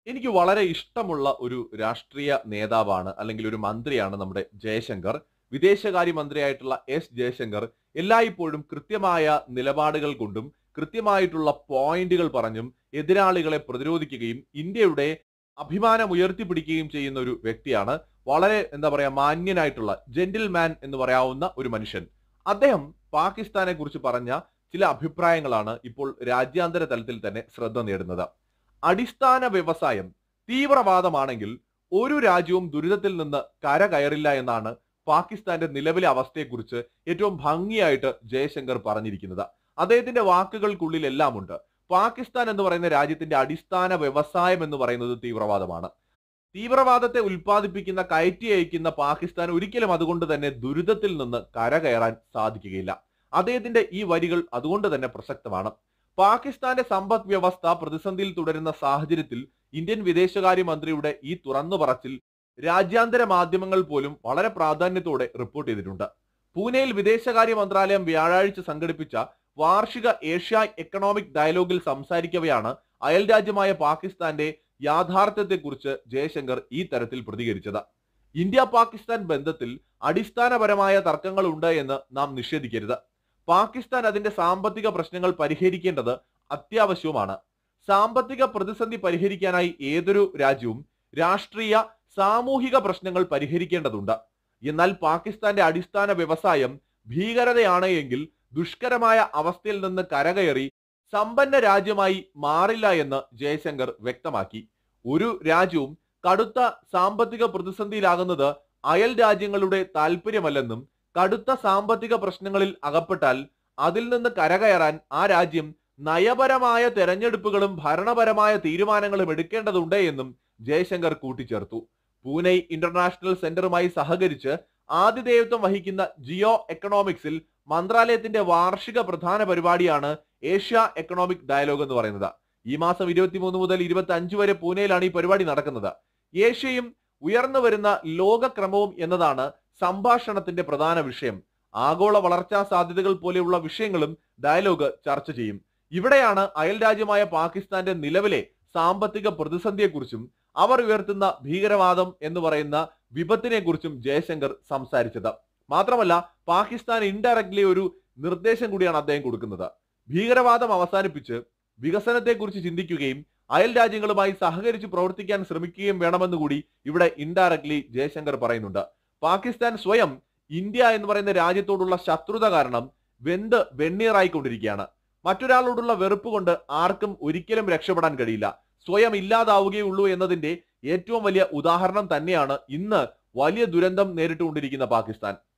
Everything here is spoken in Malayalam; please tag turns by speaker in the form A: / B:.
A: എനിക്ക് വളരെ ഇഷ്ടമുള്ള ഒരു രാഷ്ട്രീയ നേതാവാണ് അല്ലെങ്കിൽ ഒരു മന്ത്രിയാണ് നമ്മുടെ ജയശങ്കർ വിദേശകാര്യ മന്ത്രിയായിട്ടുള്ള എസ് ജയശങ്കർ എല്ലായ്പ്പോഴും കൃത്യമായ നിലപാടുകൾ കൊണ്ടും കൃത്യമായിട്ടുള്ള പോയിന്റുകൾ പറഞ്ഞും എതിരാളികളെ പ്രതിരോധിക്കുകയും ഇന്ത്യയുടെ അഭിമാനം ഉയർത്തിപ്പിടിക്കുകയും ചെയ്യുന്ന ഒരു വ്യക്തിയാണ് വളരെ എന്താ പറയാ മാന്യനായിട്ടുള്ള ജെന്റിൽമാൻ എന്ന് പറയാവുന്ന ഒരു മനുഷ്യൻ അദ്ദേഹം പാകിസ്ഥാനെ കുറിച്ച് പറഞ്ഞ ചില അഭിപ്രായങ്ങളാണ് ഇപ്പോൾ രാജ്യാന്തര തലത്തിൽ തന്നെ ശ്രദ്ധ നേടുന്നത് അടിസ്ഥാന വ്യവസായം തീവ്രവാദമാണെങ്കിൽ ഒരു രാജ്യവും ദുരിതത്തിൽ നിന്ന് കരകയറില്ല എന്നാണ് പാകിസ്ഥാന്റെ നിലവിലെ അവസ്ഥയെക്കുറിച്ച് ഏറ്റവും ഭംഗിയായിട്ട് ജയശങ്കർ പറഞ്ഞിരിക്കുന്നത് അദ്ദേഹത്തിന്റെ വാക്കുകൾക്കുള്ളിലെല്ലാം ഉണ്ട് പാകിസ്ഥാൻ എന്ന് പറയുന്ന രാജ്യത്തിന്റെ അടിസ്ഥാന വ്യവസായം എന്ന് പറയുന്നത് തീവ്രവാദമാണ് തീവ്രവാദത്തെ ഉൽപ്പാദിപ്പിക്കുന്ന കയറ്റി അയക്കുന്ന പാകിസ്ഥാൻ ഒരിക്കലും അതുകൊണ്ട് തന്നെ ദുരിതത്തിൽ നിന്ന് കരകയറാൻ സാധിക്കുകയില്ല അദ്ദേഹത്തിന്റെ ഈ വരികൾ അതുകൊണ്ട് തന്നെ പ്രസക്തമാണ് പാകിസ്ഥാന്റെ സമ്പദ് വ്യവസ്ഥ പ്രതിസന്ധിയിൽ തുടരുന്ന സാഹചര്യത്തിൽ ഇന്ത്യൻ വിദേശകാര്യമന്ത്രിയുടെ ഈ തുറന്നു പറച്ചിൽ രാജ്യാന്തര മാധ്യമങ്ങൾ പോലും വളരെ പ്രാധാന്യത്തോടെ റിപ്പോർട്ട് ചെയ്തിട്ടുണ്ട് പൂനെയിൽ വിദേശകാര്യ മന്ത്രാലയം വ്യാഴാഴ്ച സംഘടിപ്പിച്ച വാർഷിക ഏഷ്യ എക്കണോമിക് ഡയലോഗിൽ സംസാരിക്കവെയാണ് അയൽരാജ്യമായ പാകിസ്ഥാന്റെ യാഥാർത്ഥ്യത്തെക്കുറിച്ച് ജയശങ്കർ ഈ തരത്തിൽ പ്രതികരിച്ചത് ഇന്ത്യ പാകിസ്ഥാൻ ബന്ധത്തിൽ അടിസ്ഥാനപരമായ തർക്കങ്ങൾ ഉണ്ട് എന്ന് നാം നിഷേധിക്കരുത് പാകിസ്ഥാൻ അതിന്റെ സാമ്പത്തിക പ്രശ്നങ്ങൾ പരിഹരിക്കേണ്ടത് അത്യാവശ്യവുമാണ് സാമ്പത്തിക പ്രതിസന്ധി പരിഹരിക്കാനായി ഏതൊരു രാജ്യവും രാഷ്ട്രീയ സാമൂഹിക പ്രശ്നങ്ങൾ പരിഹരിക്കേണ്ടതുണ്ട് എന്നാൽ പാകിസ്ഥാന്റെ അടിസ്ഥാന വ്യവസായം ഭീകരതയാണ് എങ്കിൽ ദുഷ്കരമായ അവസ്ഥയിൽ നിന്ന് കരകയറി സമ്പന്ന രാജ്യമായി മാറില്ല എന്ന് ജയശങ്കർ വ്യക്തമാക്കി ഒരു രാജ്യവും കടുത്ത സാമ്പത്തിക പ്രതിസന്ധിയിലാകുന്നത് അയൽ രാജ്യങ്ങളുടെ താല്പര്യമല്ലെന്നും കടുത്ത സാമ്പത്തിക പ്രശ്നങ്ങളിൽ അകപ്പെട്ടാൽ അതിൽ നിന്ന് കരകയറാൻ ആ രാജ്യം നയപരമായ തെരഞ്ഞെടുപ്പുകളും ഭരണപരമായ തീരുമാനങ്ങളും എടുക്കേണ്ടതുണ്ട് എന്നും ജയശങ്കർ കൂട്ടിച്ചേർത്തു പൂനെ ഇന്റർനാഷണൽ സെന്ററുമായി സഹകരിച്ച് ആതിഥേയത്വം വഹിക്കുന്ന ജിയോ എക്കണോമിക്സിൽ മന്ത്രാലയത്തിന്റെ വാർഷിക പ്രധാന പരിപാടിയാണ് ഏഷ്യ എക്കണോമിക് ഡയലോഗ് എന്ന് പറയുന്നത് ഈ മാസം ഇരുപത്തിമൂന്ന് മുതൽ ഇരുപത്തി അഞ്ച് വരെ പൂനെയിലാണ് ഈ പരിപാടി നടക്കുന്നത് ഏഷ്യയും ഉയർന്നു വരുന്ന ലോകക്രമവും എന്നതാണ് സംഭാഷണത്തിന്റെ പ്രധാന വിഷയം ആഗോള വളർച്ചാ സാധ്യതകൾ പോലെയുള്ള വിഷയങ്ങളും ഡയലോഗ് ചർച്ച ചെയ്യും ഇവിടെയാണ് അയൽ രാജ്യമായ പാകിസ്ഥാന്റെ നിലവിലെ സാമ്പത്തിക പ്രതിസന്ധിയെക്കുറിച്ചും അവർ ഉയർത്തുന്ന ഭീകരവാദം എന്ന് പറയുന്ന വിപത്തിനെ കുറിച്ചും ജയശങ്കർ സംസാരിച്ചത് മാത്രമല്ല പാകിസ്ഥാൻ ഇൻഡയറക്ട്ലി ഒരു നിർദ്ദേശം കൂടിയാണ് അദ്ദേഹം കൊടുക്കുന്നത് ഭീകരവാദം അവസാനിപ്പിച്ച് വികസനത്തെക്കുറിച്ച് ചിന്തിക്കുകയും അയൽ രാജ്യങ്ങളുമായി സഹകരിച്ച് പ്രവർത്തിക്കാൻ ശ്രമിക്കുകയും വേണമെന്ന് കൂടി ഇവിടെ ഇൻഡയറക്ട്ലി ജയശങ്കർ പറയുന്നുണ്ട് പാകിസ്ഥാൻ സ്വയം ഇന്ത്യ എന്ന് പറയുന്ന രാജ്യത്തോടുള്ള ശത്രുത കാരണം വെന്ത് വെണ്ണീറായിക്കൊണ്ടിരിക്കുകയാണ് മറ്റൊരാളോടുള്ള വെറുപ്പ് കൊണ്ട് ആർക്കും ഒരിക്കലും രക്ഷപ്പെടാൻ കഴിയില്ല സ്വയം ഇല്ലാതാവുകയുള്ളൂ എന്നതിന്റെ ഏറ്റവും വലിയ ഉദാഹരണം തന്നെയാണ് ഇന്ന് വലിയ ദുരന്തം നേരിട്ടുകൊണ്ടിരിക്കുന്ന പാകിസ്ഥാൻ